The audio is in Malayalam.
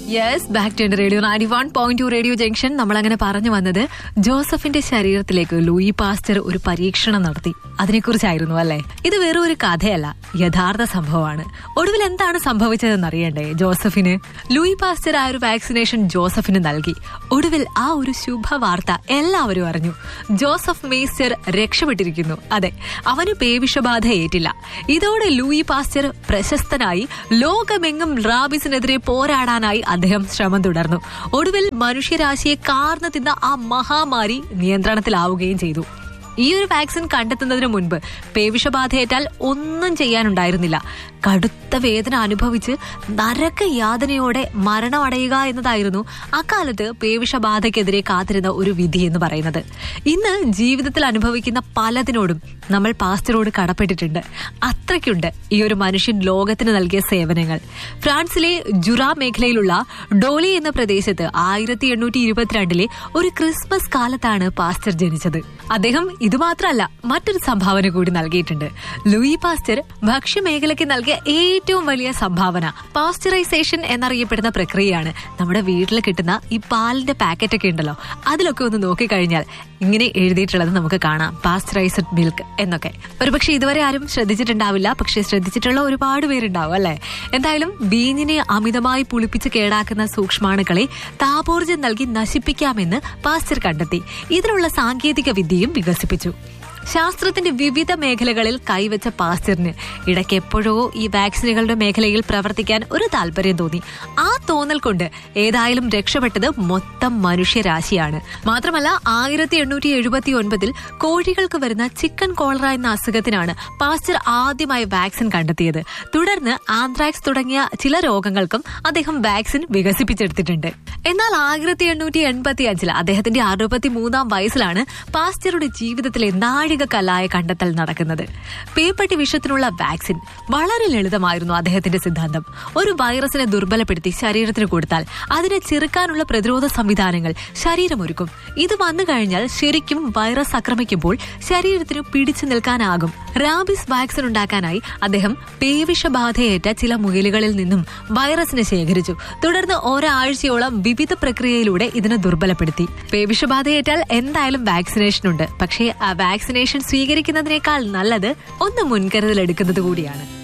yes back to radio ninety one point two radio junction നമ്മൾ അങ്ങനെ പറഞ്ഞു വന്നത് ജോസഫിന്റെ ശരീരത്തിലേക്ക് ലൂയി പാസ്റ്റർ ഒരു പരീക്ഷണം നടത്തി അതിനെക്കുറിച്ചായിരുന്നു അല്ലേ ഇത് വെറും ഒരു കഥയല്ല യഥാർത്ഥ സംഭവമാണ് ഒടുവിൽ എന്താണ് സംഭവിച്ചതെന്ന് അറിയണ്ടേ ജോസഫിന് ലൂയി പാസ്റ്റർ ആ ഒരു വാക്സിനേഷൻ ജോസഫിന് നൽകി ഒടുവിൽ ആ ഒരു ശുഭവാർത്ത എല്ലാവരും അറിഞ്ഞു ജോസഫ് മേസ്റ്റർ രക്ഷപ്പെട്ടിരിക്കുന്നു അതെ അവന് പേവിഷബാധ ഏറ്റില്ല ഇതോടെ ലൂയി പാസ്റ്റർ പ്രശസ്തനായി ലോകമെങ്ങും റാബിസിനെതിരെ പോരാടാനായി അദ്ദേഹം ശ്രമം തുടർന്നു ഒടുവിൽ മനുഷ്യരാശിയെ കാർന്നു തിന്ന ആ മഹാമാരി നിയന്ത്രണത്തിലാവുകയും ചെയ്തു ഈ ഒരു വാക്സിൻ കണ്ടെത്തുന്നതിന് മുൻപ് പേവിഷബാധയേറ്റാൽ ഒന്നും ചെയ്യാനുണ്ടായിരുന്നില്ല കടുത്ത വേദന അനുഭവിച്ച് നരക യാതനയോടെ മരണമടയുക എന്നതായിരുന്നു അക്കാലത്ത് പേവിഷബാധയ്ക്കെതിരെ കാത്തിരുന്ന ഒരു വിധി എന്ന് പറയുന്നത് ഇന്ന് ജീവിതത്തിൽ അനുഭവിക്കുന്ന പലതിനോടും നമ്മൾ പാസ്റ്ററോട് കടപ്പെട്ടിട്ടുണ്ട് അത്രയ്ക്കുണ്ട് ഈ ഒരു മനുഷ്യൻ ലോകത്തിന് നൽകിയ സേവനങ്ങൾ ഫ്രാൻസിലെ ജുറാ മേഖലയിലുള്ള ഡോലി എന്ന പ്രദേശത്ത് ആയിരത്തി എണ്ണൂറ്റി ഇരുപത്തിരണ്ടിലെ ഒരു ക്രിസ്മസ് കാലത്താണ് പാസ്റ്റർ ജനിച്ചത് അദ്ദേഹം ഇതുമാത്രമല്ല മറ്റൊരു സംഭാവന കൂടി നൽകിയിട്ടുണ്ട് ലൂയി പാസ്റ്റർ ഭക്ഷ്യമേഖലയ്ക്ക് നൽകിയ ഏറ്റവും വലിയ സംഭാവന പാസ്റ്ററൈസേഷൻ എന്നറിയപ്പെടുന്ന പ്രക്രിയയാണ് നമ്മുടെ വീട്ടിൽ കിട്ടുന്ന ഈ പാലിന്റെ പാക്കറ്റ് ഒക്കെ ഉണ്ടല്ലോ അതിലൊക്കെ ഒന്ന് നോക്കിക്കഴിഞ്ഞാൽ ഇങ്ങനെ എഴുതിയിട്ടുള്ളത് നമുക്ക് കാണാം പാസ്റ്ററൈസ്ഡ് മിൽക്ക് എന്നൊക്കെ ഒരുപക്ഷെ ഇതുവരെ ആരും ശ്രദ്ധിച്ചിട്ടുണ്ടാവില്ല പക്ഷെ ശ്രദ്ധിച്ചിട്ടുള്ള ഒരുപാട് പേരുണ്ടാവും അല്ലെ എന്തായാലും വീഞ്ഞിനെ അമിതമായി പുളിപ്പിച്ച് കേടാക്കുന്ന സൂക്ഷ്മാണുക്കളെ താപോർജ്ജം നൽകി നശിപ്പിക്കാമെന്ന് പാസ്റ്റർ കണ്ടെത്തി ഇതിനുള്ള സാങ്കേതിക വിദ്യയും വികസിപ്പിച്ചു ശാസ്ത്രത്തിന്റെ വിവിധ മേഖലകളിൽ കൈവച്ച പാസ്റ്ററിന് ഇടയ്ക്ക് എപ്പോഴോ ഈ വാക്സിനുകളുടെ മേഖലയിൽ പ്രവർത്തിക്കാൻ ഒരു താല്പര്യം തോന്നി ആ തോന്നൽ കൊണ്ട് ഏതായാലും രക്ഷപ്പെട്ടത് മൊത്തം മനുഷ്യരാശിയാണ് മാത്രമല്ല ആയിരത്തി എണ്ണൂറ്റി എഴുപത്തി ഒൻപതിൽ കോഴികൾക്ക് വരുന്ന ചിക്കൻ കോളറ എന്ന അസുഖത്തിനാണ് പാസ്റ്റർ ആദ്യമായി വാക്സിൻ കണ്ടെത്തിയത് തുടർന്ന് ആന്ത്രാക്സ് തുടങ്ങിയ ചില രോഗങ്ങൾക്കും അദ്ദേഹം വാക്സിൻ വികസിപ്പിച്ചെടുത്തിട്ടുണ്ട് എന്നാൽ ആയിരത്തി എണ്ണൂറ്റി എൺപത്തി അഞ്ചിൽ അദ്ദേഹത്തിന്റെ അറുപത്തി മൂന്നാം വയസ്സിലാണ് പാസ്റ്ററുടെ ജീവിതത്തിലെ നാഴികക്കല്ലായ കണ്ടെത്തൽ നടക്കുന്നത് പേപ്പട്ടി വിഷത്തിനുള്ള വാക്സിൻ വളരെ ലളിതമായിരുന്നു അദ്ദേഹത്തിന്റെ സിദ്ധാന്തം ഒരു വൈറസിനെ ദുർബലപ്പെടുത്തി ശരീരത്തിന് കൊടുത്താൽ അതിനെ ചെറുക്കാനുള്ള പ്രതിരോധ സംവിധാനങ്ങൾ ശരീരമൊരുക്കും ഇത് വന്നു കഴിഞ്ഞാൽ ശരിക്കും വൈറസ് ആക്രമിക്കുമ്പോൾ ശരീരത്തിന് പിടിച്ചു നിൽക്കാനാകും റാബിസ് വാക്സിൻ ഉണ്ടാക്കാനായി അദ്ദേഹം പേവിഷബാധയേറ്റ ചില മുയലുകളിൽ നിന്നും വൈറസിനെ ശേഖരിച്ചു തുടർന്ന് ഒരാഴ്ചയോളം വിവിധ പ്രക്രിയയിലൂടെ ഇതിനെ ദുർബലപ്പെടുത്തി പേവിഷബാധയേറ്റാൽ എന്തായാലും വാക്സിനേഷൻ ഉണ്ട് പക്ഷേ ആ വാക്സിനേഷൻ സ്വീകരിക്കുന്നതിനേക്കാൾ നല്ലത് ഒന്ന് മുൻകരുതൽ എടുക്കുന്നത് കൂടിയാണ്